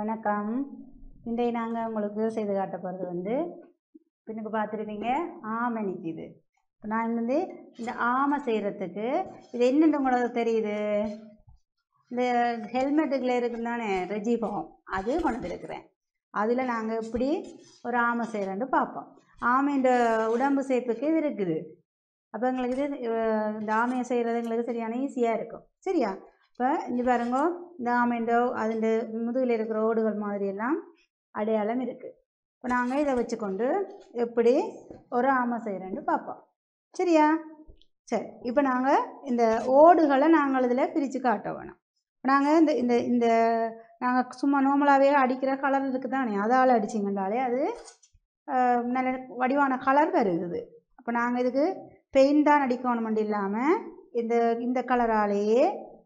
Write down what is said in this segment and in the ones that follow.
வணக்கம் இன்றைக்கு நாங்கள் உங்களுக்கு செய்து காட்ட போகிறது வந்து பின்னுக்கு பார்த்துருப்பீங்க ஆமை நிற்கிது இப்போ நான் வந்து இந்த ஆமை செய்கிறதுக்கு இது என்னென்னு உங்களுக்கு தெரியுது இந்த ஹெல்மெட்டுக்குள்ள இருக்குது தானே ரெஜிபம் அது கொண்டு வந்துருக்கிறேன் அதில் நாங்கள் எப்படி ஒரு ஆமை செய்கிறோன்னு பார்ப்போம் ஆமைன்ற உடம்பு சேப்புக்கு இது இருக்குது அப்போ எங்களுக்கு இது அஹ், இந்த ஆமையை செய்கிறது எங்களுக்கு சரியான ஈஸியாக இருக்கும் சரியா இப்போ இங்கே பாருங்க இந்த ஆமைண்டோ அதுண்ட முதுகில் இருக்கிற ஓடுகள் மாதிரியெல்லாம் அடையாளம் இருக்குது இப்போ நாங்கள் இதை வச்சுக்கொண்டு எப்படி ஒரு ஆமை செய்கிறேன்னு பார்ப்போம் சரியா சரி இப்போ நாங்கள் இந்த ஓடுகளை நாங்கள் இதில் பிரித்து காட்ட வேணும் நாங்கள் இந்த இந்த இந்த நாங்கள் சும்மா நார்மலாகவே அடிக்கிற கலர் இருக்குது தானே அதால் அடிச்சிங்கன்றாலே அது அஹ், நல்ல வடிவான கலர் வருது அப்போ நாங்கள் இதுக்கு பெயிண்ட் தான் அடிக்கணுமெண்டு இல்லாமல் இந்த இந்த கலராலேயே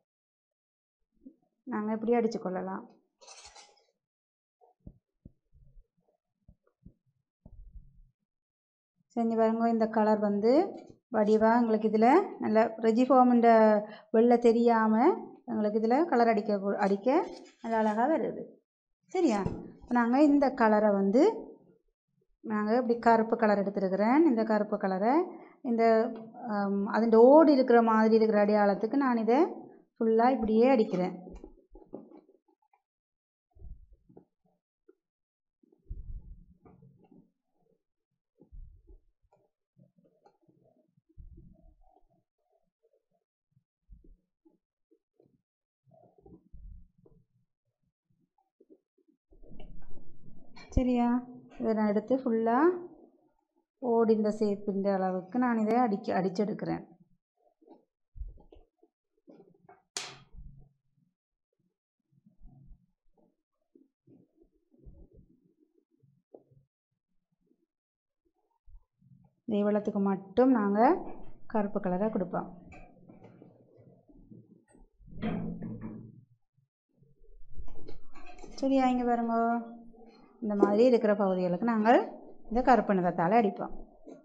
நாங்கள் இப்படி அடித்து கொள்ளலாம் செஞ்சு பாருங்க இந்த கலர் வந்து வடிவாக எங்களுக்கு இதில் நல்ல ரெஜிஃபார்ம்ன்ற வெள்ளை தெரியாமல் எங்களுக்கு இதில் கலர் அடிக்க கூ- அடிக்க நல்ல அழகாக வருது சரியா இப்போ நாங்கள் இந்த கலரை வந்து நாங்கள் இப்படி கருப்பு கலர் எடுத்துருக்கிறேன் இந்த கருப்பு கலரை இந்த அதில் ஓடு இருக்கிற மாதிரி இருக்கிற அடையாளத்துக்கு நான் இதை ஃபுல்லாக இப்படியே அடிக்கிறேன் சரியா இதை நான் எடுத்து ஃபுல்லாக ஓடிந்த சேப்பின்ற அளவுக்கு நான் இதை அடிக்க அடிச்செடுக்கிறேன் இந்த இவ்வளத்துக்கு மட்டும் நாங்கள் கருப்பு கலரை கொடுப்போம் சரியா இங்கே பாருங்க இந்த மாதிரி இருக்கிற பகுதிகளுக்கு நாங்கள் இந்த கருப்பு நிறத்தால் அடிப்போம்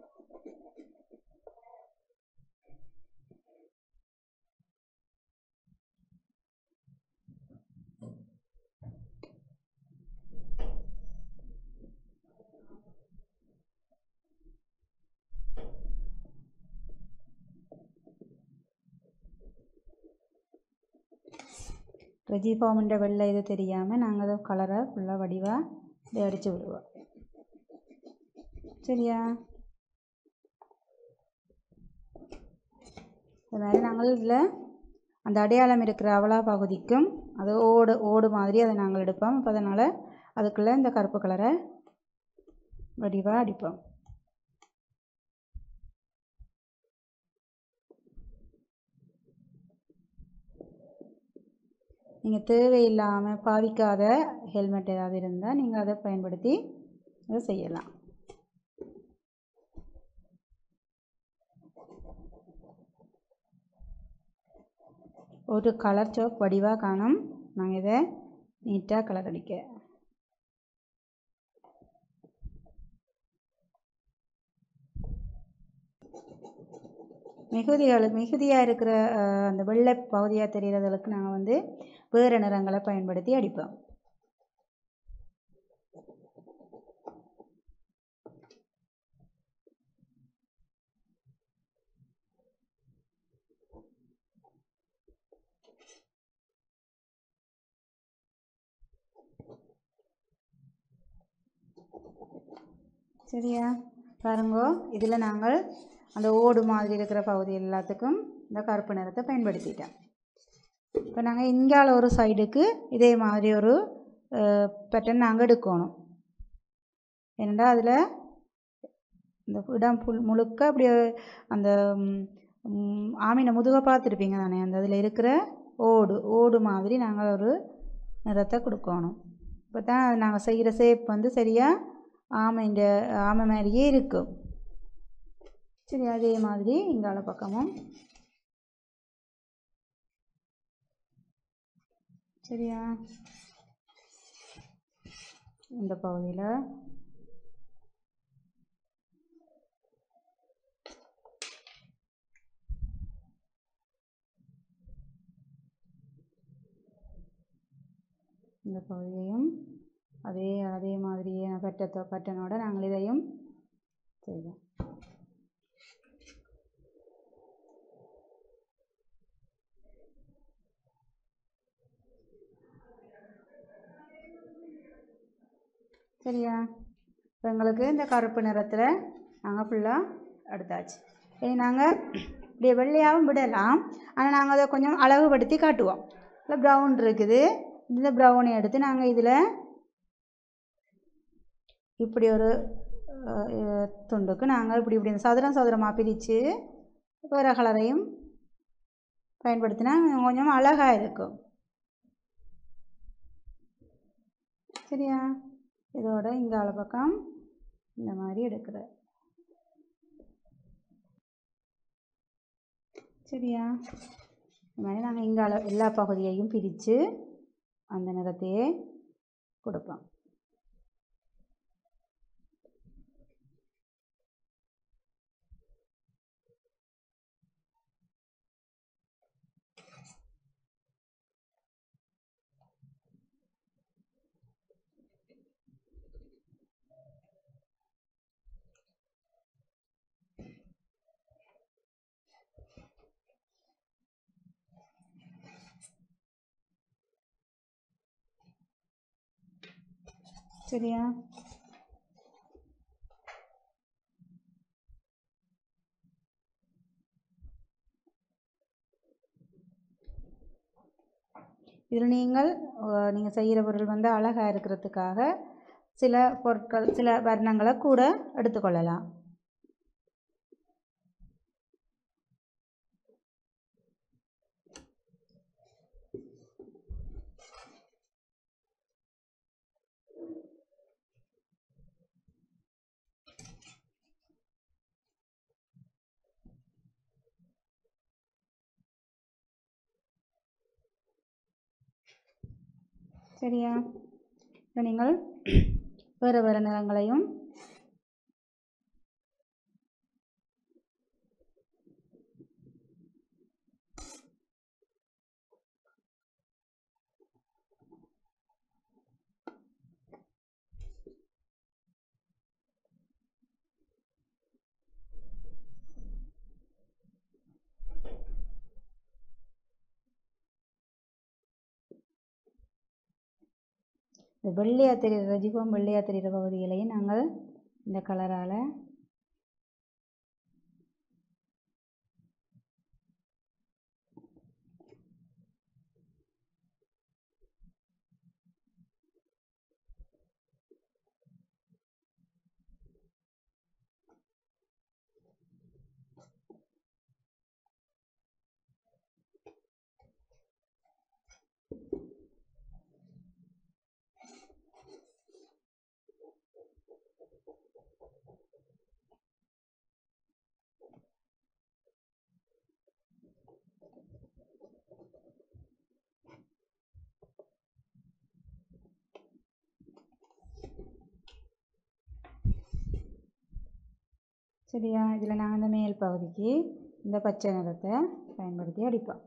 ரெஜி ஃபார்முன்ற வெள்ளை இது தெரியாமல் நாங்கள் அதை கலரை ஃபுல்லாக வடிவாக இப்படி அடித்து விடுவோம் சரியா இது மாதிரி நாங்கள் இதில் அந்த அடையாளம் இருக்கிற அவலா பகுதிக்கும் அது ஓடு ஓடு மாதிரி அதை நாங்கள் எடுப்போம் அப்போ அதனால் அதுக்குள்ளே இந்த கருப்பு கலரை வடிவாக அடிப்போம் நீங்கள் தேவையில்லாமல் பாவிக்காத ஹெல்மெட் ஏதாவது இருந்தால் நீங்கள் அதை பயன்படுத்தி அதை செய்யலாம் ஒரு கலர் சோப் வடிவாக காணும் நாங்கள் இதை நீட்டாக கலர் அடிக்க மிகுதிகள் மிகுதியாக இருக்கிற அஹ், அந்த வெள்ளை பகுதியாக தெரிகிறதுகளுக்கு நாங்கள் வந்து வேறு நிறங்களை பயன்படுத்தி அடிப்போம் சரியா பாருங்கோ இதில் நாங்கள் அந்த ஓடு மாதிரி இருக்கிற பகுதி எல்லாத்துக்கும் இந்த கருப்பு நிறத்தை பயன்படுத்திட்டோம் இப்போ நாங்கள் இங்கால ஒரு சைடுக்கு இதே மாதிரி ஒரு பேட்டர்ன் நாங்கள் எடுக்கணும் ஏனெண்டா அதில் இந்த இடம் புல் முழுக்க அப்படியே அந்த ம், ம், ஆமீனை முதுகை பார்த்துருப்பீங்க தானே அந்த அதில் இருக்கிற ஓடு ஓடு மாதிரி நாங்கள் ஒரு நிறத்தை கொடுக்கணும் இப்போ தான் நாங்கள் செய்கிற ஷேப் வந்து சரியாக ஆமைன்ற ஆமை மாதிரியே இருக்கும் சரி அதே மாதிரி இங்கால பக்கமும் சரியா இந்த பகுதியில் இந்த பகுதியையும் அதே அதே மாதிரியே பட்டத்தோ பட்டனோட நாங்கள் இதையும் செய்வோம் சரியா இப்போ எங்களுக்கு இந்த கருப்பு நிறத்தில் நாங்கள் ஃபுல்லாக எடுத்தாச்சு இனி நாங்கள் இப்படி வெள்ளையாகவும் விடலாம் ஆனால் நாங்கள் அதை கொஞ்சம் அழகுபடுத்தி காட்டுவோம் இல்லை ப்ரௌன் இருக்குது இந்த ப்ரௌனை எடுத்து நாங்கள் இதில் இப்படி ஒரு அஹ், அஹ், துண்டுக்கு நாங்கள் இப்படி இப்படி சதுரம் சதுரமாக பிரித்து வேறு கலரையும் பயன்படுத்தினா கொஞ்சம் அழகாக இருக்கும் சரியா இதோட இங்கால பக்கம் இந்த மாதிரி எடுக்கிற சரியா இந்த மாதிரி நாங்கள் இங்கால எல்லா பகுதியையும் பிரித்து அந்த நிறத்தையே கொடுப்போம் சரியா இதில் நீங்கள் நீங்கள் செய்கிற பொருள் வந்து அழகாக இருக்கிறதுக்காக சில பொருட்கள் சில வர்ணங்களை கூட எடுத்துக்கொள்ளலாம் சரியா இப்போ நீங்கள் வேறு வேறு நிறங்களையும் இந்த வெள்ளையாக தெரிகிற ரஜிகம் வெள்ளையாக தெரிகிற பகுதிகளையும் நாங்கள் இந்த கலரால் சரியா இதில் நாங்கள் இந்த மேல் பகுதிக்கு இந்த பச்சை நிறத்தை பயன்படுத்தி அடிப்போம்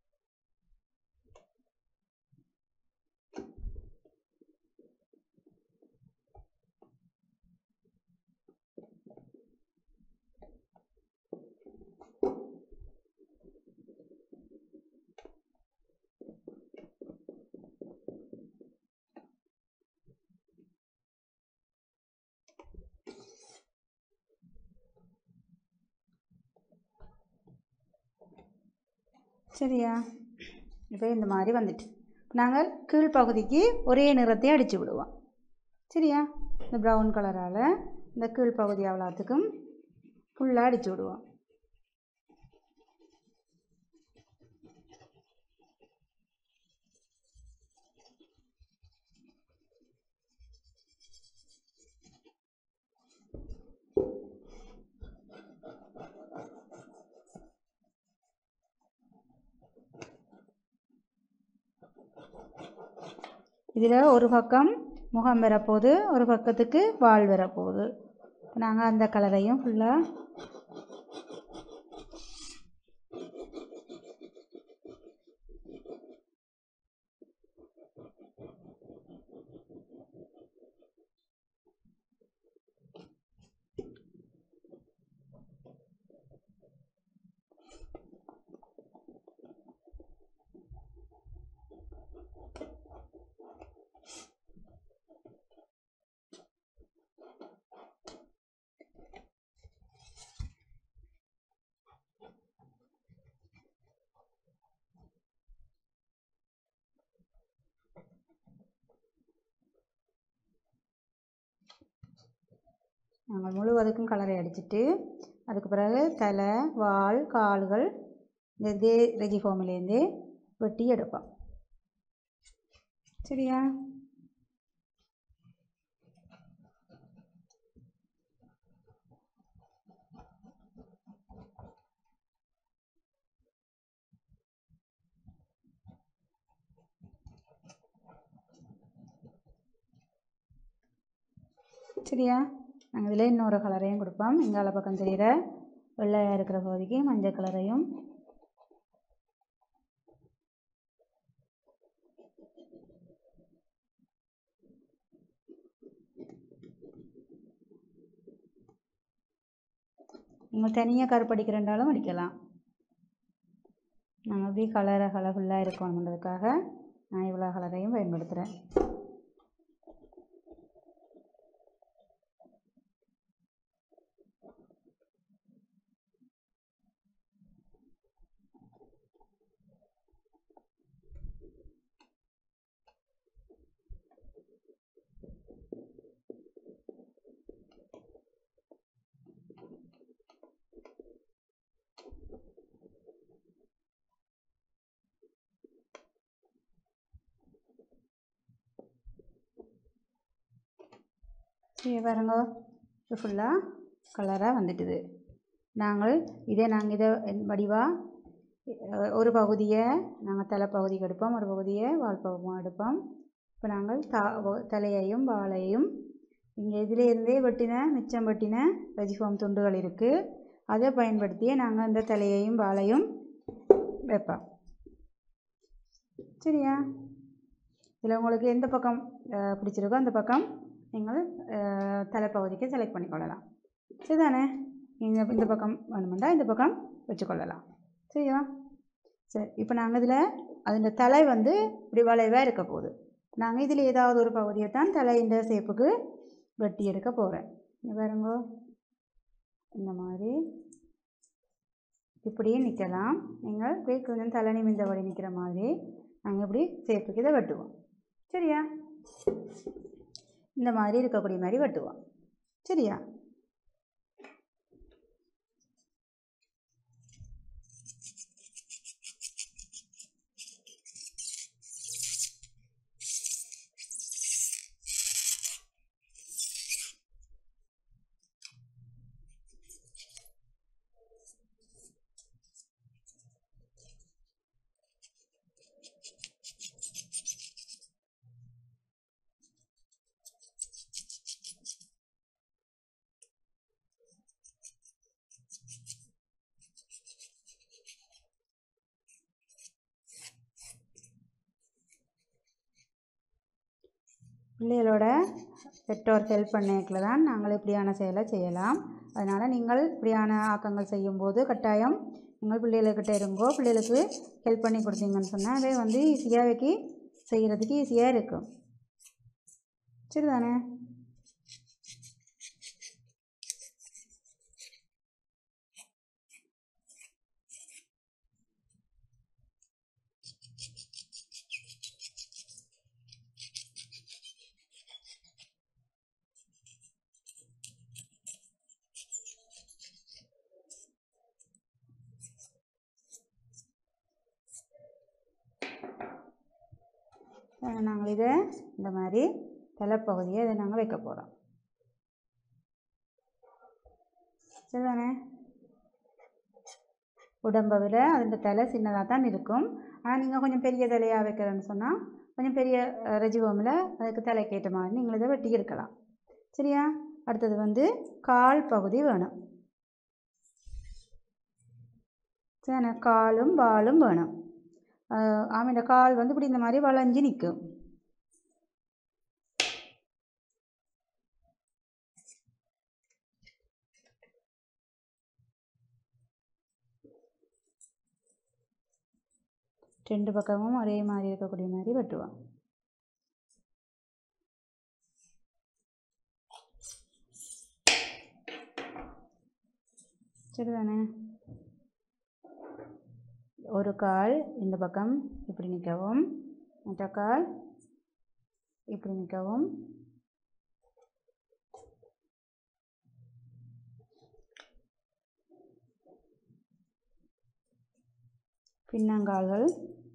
சரியா இப்போ இந்த மாதிரி வந்துட்டு நாங்கள் கீழ்ப்பகுதிக்கு ஒரே நிறத்தை அடித்து விடுவோம் சரியா இந்த ப்ரௌன் கலரால் இந்த கீழ்ப்பகுதி அவ்வளோத்துக்கும் ஃபுல்லாக அடித்து விடுவோம் இதில் ஒரு பக்கம் முகம் வரப்போகுது ஒரு பக்கத்துக்கு வால் வரப்போகுது நாங்கள் அந்த கலரையும் ஃபுல்லாக நாங்கள் முழுவதுக்கும் கலரை அடிச்சிட்டு அதுக்கு பிறகு தலை வால் கால்கள் இந்த இதே ரெஜி ஃபார்மிலேருந்து வெட்டி எடுப்போம் சரியா சரியா நாங்கள் இதில் இன்னொரு கலரையும் கொடுப்போம் இங்கால பக்கம் தெரிகிற வெள்ளையாக இருக்கிற பகுதிக்கு மஞ்சள் கலரையும் நீங்கள் தனியாக கருப்பு அடிக்கிறண்டாலும் அடிக்கலாம் நாங்கள் அப்படியே கலரை கலர்ஃபுல்லாக இருக்கணுன்றதுக்காக நான் இவ்வளோ கலரையும் பயன்படுத்துகிறேன் சரி பாருங்க இது ஃபுல்லாக கலராக வந்துட்டுது நாங்கள் இதை நாங்கள் இதை வடிவாக ஒரு பகுதியை நாங்கள் தலைப்பகுதிக்கு எடுப்போம் ஒரு பகுதியை வால் பகுதியும் எடுப்போம் இப்போ நாங்கள் தா தலையையும் வாலையும் இங்கே இதிலேருந்தே வெட்டின மிச்சம் வெட்டின வெஜிஃபார்ம் துண்டுகள் இருக்குது அதை பயன்படுத்தியே நாங்கள் இந்த தலையையும் வாலையும் வைப்போம் சரியா இதில் உங்களுக்கு எந்த பக்கம் அஹ், பிடிச்சிருக்கோ அந்த பக்கம் நீங்கள் அஹ், தலைப்பகுதிக்கு செலக்ட் பண்ணிக்கொள்ளலாம் சரிதானே நீங்கள் இந்த பக்கம் வேணுமெண்டா இந்த பக்கம் வச்சுக்கொள்ளலாம் சரியா சரி இப்போ நாங்கள் இதில் அதில் தலை வந்து இப்படி வளைவாக இருக்க போகுது நாங்கள் இதில் ஏதாவது ஒரு பகுதியை தான் தலை இந்த சேப்புக்கு வெட்டி எடுக்க போகிறேன் இங்க பாருங்க இந்த மாதிரி இப்படியே நிற்கலாம் நீங்கள் இப்படி கொஞ்சம் தலை நிமிந்தபடி நிற்கிற மாதிரி நாங்கள் இப்படி சேப்புக்கு இதை வெட்டுவோம் சரியா இந்த மாதிரி இருக்கக்கூடிய மாதிரி வெட்டுவோம் சரியா பிள்ளைகளோட பெற்றோர் ஹெல்ப் பண்ணேக்கில் தான் நாங்கள் இப்படியான செயலை செய்யலாம் அதனால் நீங்கள் இப்படியான ஆக்கங்கள் செய்யும்போது கட்டாயம் நீங்கள் பிள்ளைகளுக்கிட்ட இருங்கோ பிள்ளைகளுக்கு ஹெல்ப் பண்ணி கொடுத்தீங்கன்னு சொன்னால் அதே வந்து ஈஸியாக வைக்கி செய்கிறதுக்கு ஈஸியாக இருக்கும் சரிதானே அஹ் நாங்கள் இதை இந்த மாதிரி தலைப்பகுதியை இதை நாங்கள் வைக்க போகிறோம் சரிதானே உடம்பை விட அதோட தலை சின்னதாக தான் இருக்கும் ஆனால் நீங்கள் கொஞ்சம் பெரிய தலையாக வைக்கிறேன்னு சொன்னால் கொஞ்சம் பெரிய ரெஜிவோமில் அதுக்கு தலைக்கேற்ற மாதிரி நீங்கள் இதை வெட்டி எடுக்கலாம் சரியா அடுத்தது வந்து கால் பகுதி வேணும் சரிண்ணே காலும் வாலும் வேணும் ஆமாம் இந்த கால் வந்து இப்படி இந்த மாதிரி வளைஞ்சு நிற்கும் ரெண்டு பக்கமும் ஒரே மாதிரி இருக்கக்கூடிய மாதிரி வெட்டுவோம் சரிதானே ஒரு கால் இந்த பக்கம் இப்படி நிற்கவும் மற்ற கால் இப்படி நிற்கவும் பின்னங்கால்கள்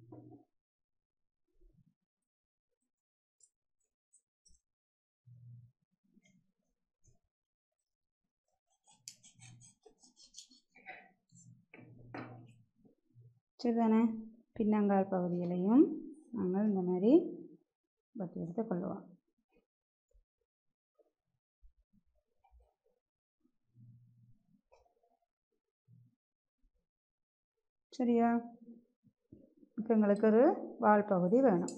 சரிதானே பின்னங்கால் பகுதிகளையும் நாங்கள் இந்த மாதிரி பட்டி எடுத்து கொள்வோம் சரியா இப்போ எங்களுக்கு ஒரு வால் பகுதி வேணும்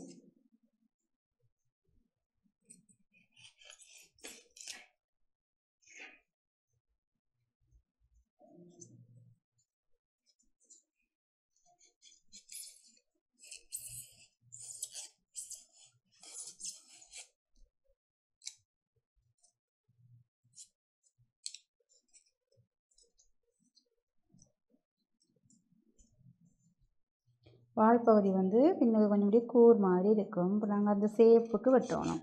வால் பகுதி வந்து பின்னாடி கொஞ்சம் அப்படியே கூர் மாதிரி இருக்கும் இப்போ நாங்கள் அந்த சேப்புக்கு வெட்டணும்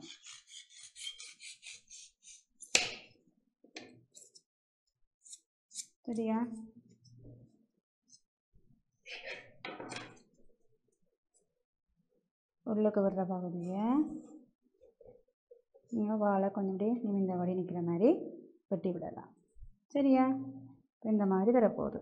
சரியா உள்ளுக்கு வர்ற பகுதியை நீங்கள் வாழை கொஞ்சம் அப்படியே நிமிந்தபடி நிற்கிற மாதிரி வெட்டி விடலாம் சரியா இப்போ இந்த மாதிரி வரப்போகுது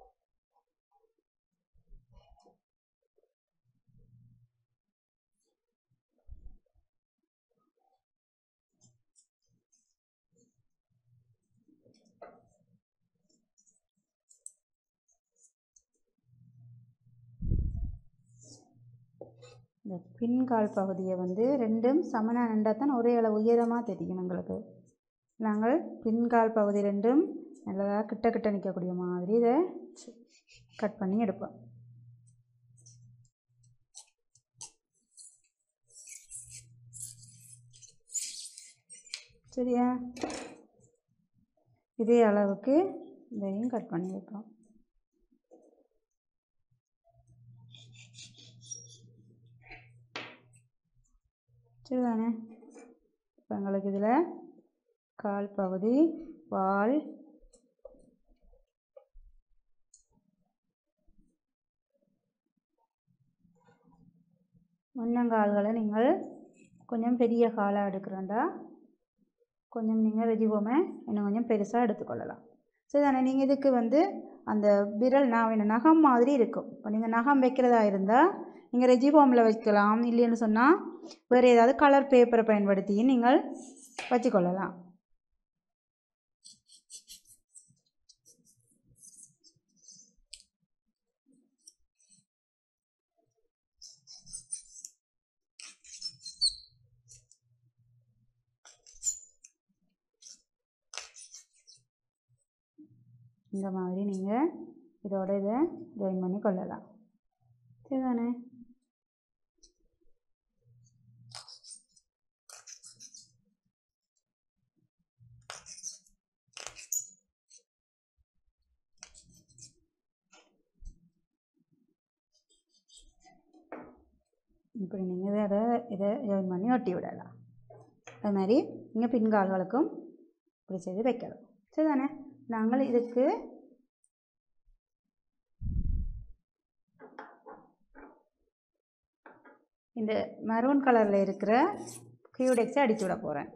இந்த பின்கால் பகுதியை வந்து ரெண்டும் சமனாக நின்றால் தான் ஒரே அளவு உயரமாக தெரியும் எங்களுக்கு நாங்கள் பின்கால் பகுதி ரெண்டும் நல்லதாக கிட்ட கிட்ட நிற்கக்கூடிய மாதிரி இதை கட் பண்ணி எடுப்போம் சரியா இதே அளவுக்கு இதையும் கட் பண்ணி வைப்போம் சரிதானே இப்போ எங்களுக்கு இதில் கால் பகுதி வால் முன்னங்கால்களை நீங்கள் கொஞ்சம் பெரிய காலாக எடுக்கிறோண்டா கொஞ்சம் நீங்கள் வெஜிபோமை இன்னும் கொஞ்சம் பெருசாக எடுத்துக்கொள்ளலாம் சரிதானே நீங்கள் இதுக்கு வந்து அந்த விரல் நான் நகம் மாதிரி இருக்கும் இப்போ நீங்கள் நகம் வைக்கிறதா இருந்தால் நீங்கள் ரெஜிஃபார்மில் வைக்கலாம் இல்லைன்னு சொன்னால் வேறு ஏதாவது கலர் பேப்பரை பயன்படுத்தியும் நீங்கள் வச்சுக்கொள்ளலாம் இந்த மாதிரி நீங்கள் இதோட இதை ஜாயின் பண்ணி கொள்ளலாம் சரிதானே இப்படி நீங்கள் இதை அதை இதை ஜாயின் பண்ணி ஒட்டி விடலாம் அது மாதிரி நீங்கள் பின்கால்களுக்கும் இப்படி செய்து வைக்கலாம் சரிதானே நாங்கள் இதுக்கு இந்த மெரூன் கலரில் இருக்கிற கியூடெக்ஸை அடிச்சு விட போகிறேன்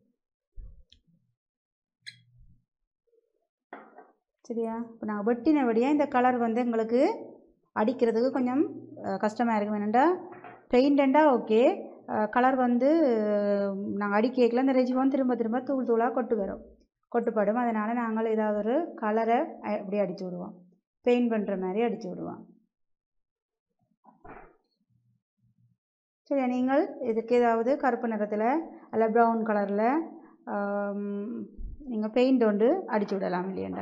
சரியா இப்போ நான் வெட்டினபடியாக இந்த கலர் வந்து எங்களுக்கு அடிக்கிறதுக்கு கொஞ்சம் கஷ்டமாக இருக்கும் வேணுண்டா பெயிண்டண்டா ஓகே கலர் வந்து நாங்கள் அடிக்கல இந்த ரெஜிஃபான் திரும்ப திரும்ப தூள் தூளாக கொட்டு வரும் கொட்டுப்படும் அதனால் நாங்கள் ஏதாவது ஒரு கலரை அப்படியே அடித்து விடுவோம் பெயிண்ட் பண்ணுற மாதிரி அடித்து விடுவோம் சரி நீங்கள் இதுக்கு ஏதாவது கருப்பு நிறத்தில் அல்ல ப்ரௌன் கலரில் நீங்கள் பெயிண்ட் ஒன்று அடித்து விடலாம் இல்லையண்டா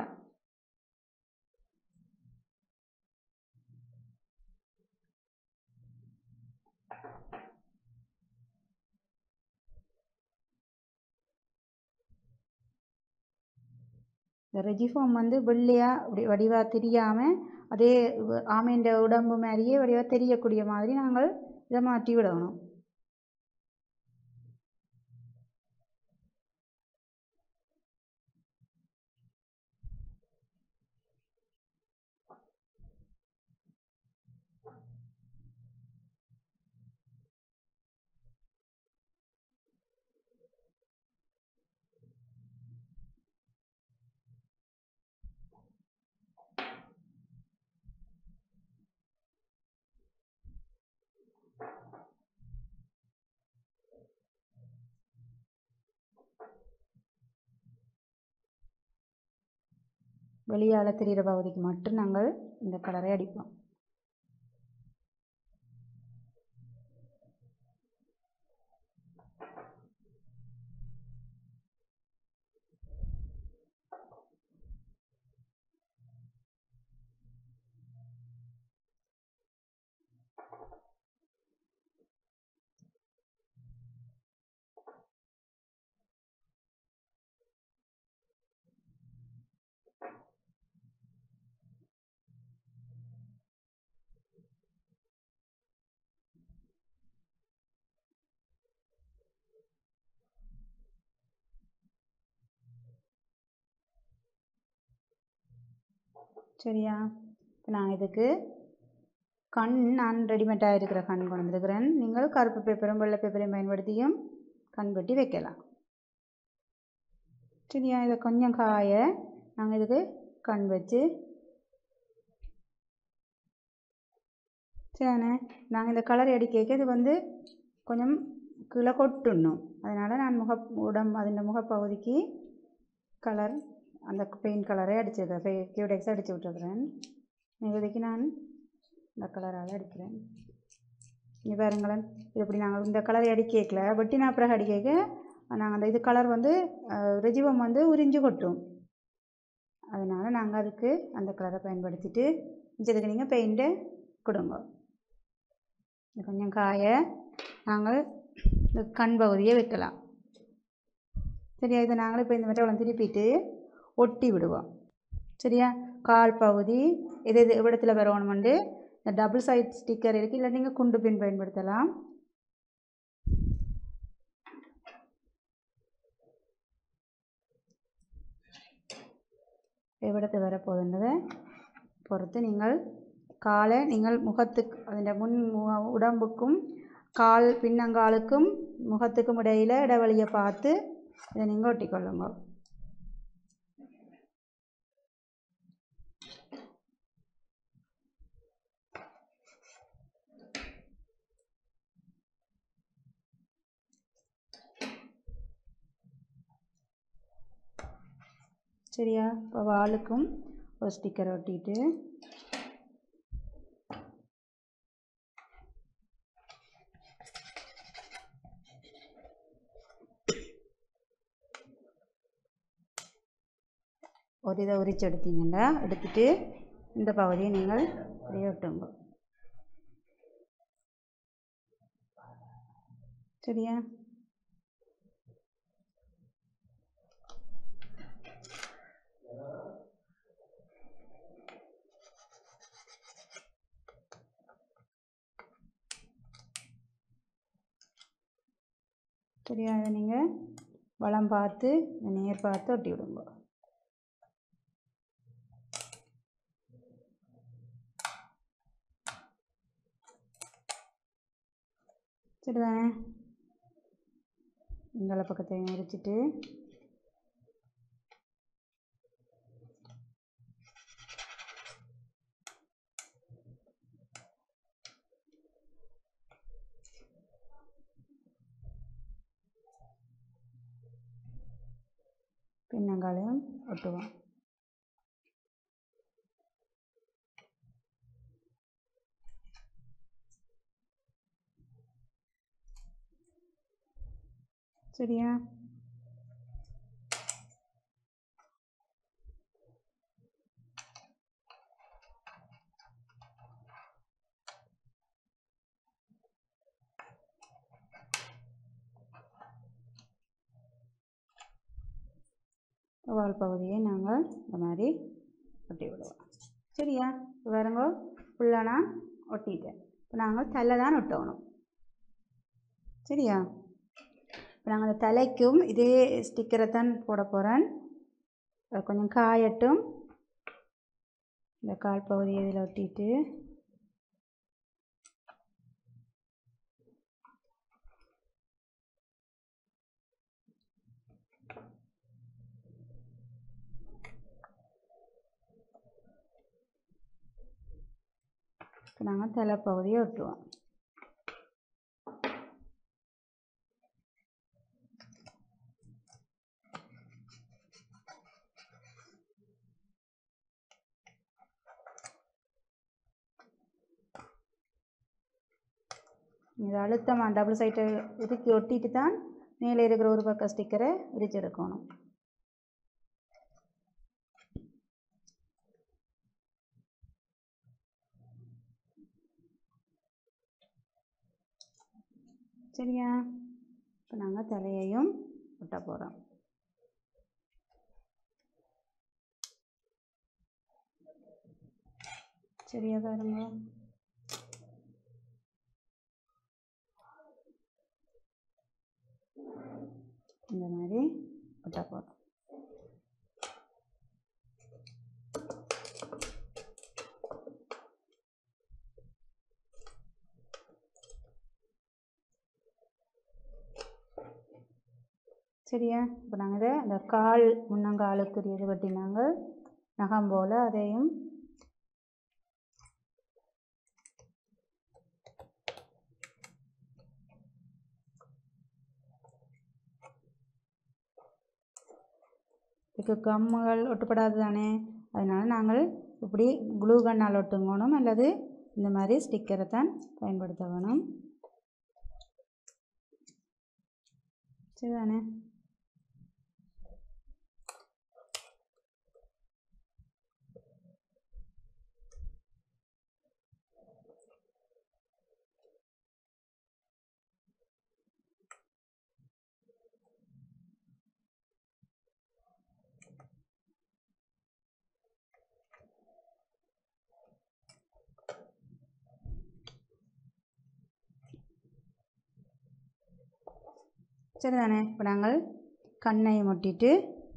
இந்த ரெஜிஃபார்ம் வந்து வெள்ளையாக அப்படி வடிவாக தெரியாமல் அதே ஆமைன்ற உடம்பு மாதிரியே வடிவாக தெரியக்கூடிய மாதிரி நாங்கள் இதை மாற்றி விடணும் வெளியால் தெரிகிற பகுதிக்கு மட்டும் நாங்கள் இந்த கலரை அடிப்போம் சரியா இப்போ நான் இதுக்கு கண் நான் ரெடிமேடாக இருக்கிற கண் கொண்டு வந்திருக்கிறேன் நீங்கள் கருப்பு பேப்பரும் வெள்ளை பேப்பரையும் பயன்படுத்தியும் கண் வெட்டி வைக்கலாம் சரியா இதை கொஞ்சம் காய நாங்கள் இதுக்கு கண் வச்சு சரிண்ணே நாங்கள் இந்த கலர் அடிக்க இது வந்து கொஞ்சம் கீழே கொட்டுணும் அதனால் நான் முக உடம் அதில் முகப்பகுதிக்கு கலர் அந்த பெயிண்ட் கலரே அடிச்சிருக்கேன் கியூடெக்ஸ் அடித்து விட்டுருக்குறேன் இதுக்கு நான் இந்த கலரால் அடிக்கிறேன் இங்கே பாருங்களேன் இது இப்படி நாங்கள் இந்த கலரை அடிக்கல வெட்டினா பிறகு அடிக்க நாங்கள் அந்த இது கலர் வந்து ரெஜிவம் வந்து உறிஞ்சு கொட்டும் அதனால் நாங்கள் அதுக்கு அந்த கலரை பயன்படுத்திட்டு இதுக்கு நீங்கள் பெயிண்ட்டை கொடுங்க இது கொஞ்சம் காய நாங்கள் இந்த கண் பகுதியை வைக்கலாம் சரியா இதை நாங்கள் இப்போ இந்த மெட்டவளம் திருப்பிட்டு ஒட்டி விடுவோம் சரியா கால் பகுதி எது எது இடத்துல வரணுமெண்டு இந்த டபுள் சைட் ஸ்டிக்கர் இருக்குது இல்லை நீங்கள் குண்டு பின் பயன்படுத்தலாம் எவ்விடத்து வரப்போகுதுன்றதை பொறுத்து நீங்கள் காலை நீங்கள் முகத்துக்கு அதிൻ്റെ முன் மு- உடம்புக்கும் கால் பின்னங்காலுக்கும் முகத்துக்கும் இடையில் இடைவெளியை பார்த்து இதை நீங்கள் ஒட்டிக்கொள்ளுங்க சரியா இப்போ வாலுக்கும் ஒரு ஸ்டிக்கர் ஒட்டிட்டு ஒரு இதை உரிச்சு எடுத்தீங்கன்னா எடுத்துட்டு இந்த பகுதியை நீங்கள் அப்படியே ஒட்டுங்க சரியா சரியா இதை நீங்கள் வளம் பார்த்து நேர் பார்த்து ஒட்டி விடுங்க சரிதானே இந்த பக்கத்தையும் உரிச்சிட்டு பின்னங்காலையும் ஒட்டுவோம் சரியா வால் பகுதியை நாங்கள் இந்த மாதிரி ஒட்டி விடுவோம் சரியா இப்போ பாருங்க ஃபுல்லாக நான் ஒட்டிட்டேன் இப்போ நாங்கள் தலை தான் ஒட்டணும் சரியா இப்போ நாங்கள் அந்த தலைக்கும் இதே ஸ்டிக்கரை தான் போட போகிறேன் அது கொஞ்சம் காயட்டும் இந்த கால் பகுதியை இதில் ஒட்டிட்டு இப்போ நாங்கள் தலைப்பகுதியை ஒட்டுவோம் இதை அழுத்தமாக டபுள் சைட்டை இறுக்கி ஒட்டிட்டு தான் மேலே இருக்கிற ஒரு பக்கம் ஸ்டிக்கரை விரிச்சு எடுக்கணும் சரியா இப்போ நாங்கள் தலையையும் ஒட்ட போகிறோம் சரியா பாருங்க இந்த மாதிரி ஒட்ட போகிறோம் சரியா இப்போ நாங்கள் இதை அந்த கால் முன்னங்காலுக்குரியது வெட்டினாங்க நகம் போல் அதையும் இதுக்கு கம்முகள் ஒட்டுப்படாது தானே அதனால் நாங்கள் இப்படி க்ளூ கண்ணால் ஒட்டுங்கணும் அல்லது இந்த மாதிரி ஸ்டிக்கரை தான் பயன்படுத்த வேணும் சரிதானே சரிதானே இப்போ நாங்கள் கண்ணை மொட்டிட்டு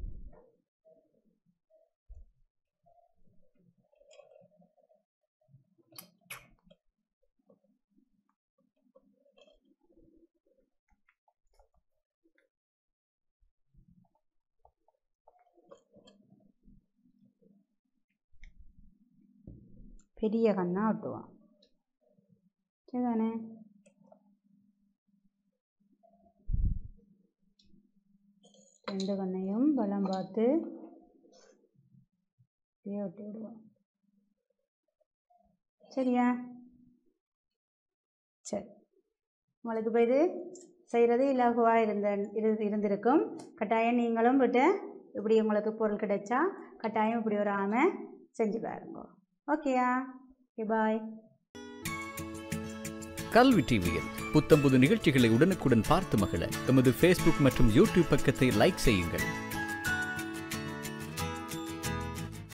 பெரிய கண்ணா ஒட்டுவோம் சரிதானே ரெண்டு கண்ணையும் பலம் பார்த்து இப்படியே ஒட்டி விடுவோம் சரியா சரி உங்களுக்கு இப்போ இது செய்கிறது இலகுவாக இருந்த இரு இருந்திருக்கும் கட்டாயம் நீங்களும் விட்டு இப்படி உங்களுக்கு பொருள் கிடைச்சா கட்டாயம் இப்படி ஒரு ஆமை செஞ்சு பாருங்க ஓகேயா ஓகே பாய் கல்வி டிவியில் புத்தம்புது நிகழ்ச்சிகளை உடனுக்குடன் பார்த்து மகிழ எமது ஃபேஸ்புக் மற்றும் யூடியூப் பக்கத்தை லைக் செய்யுங்கள்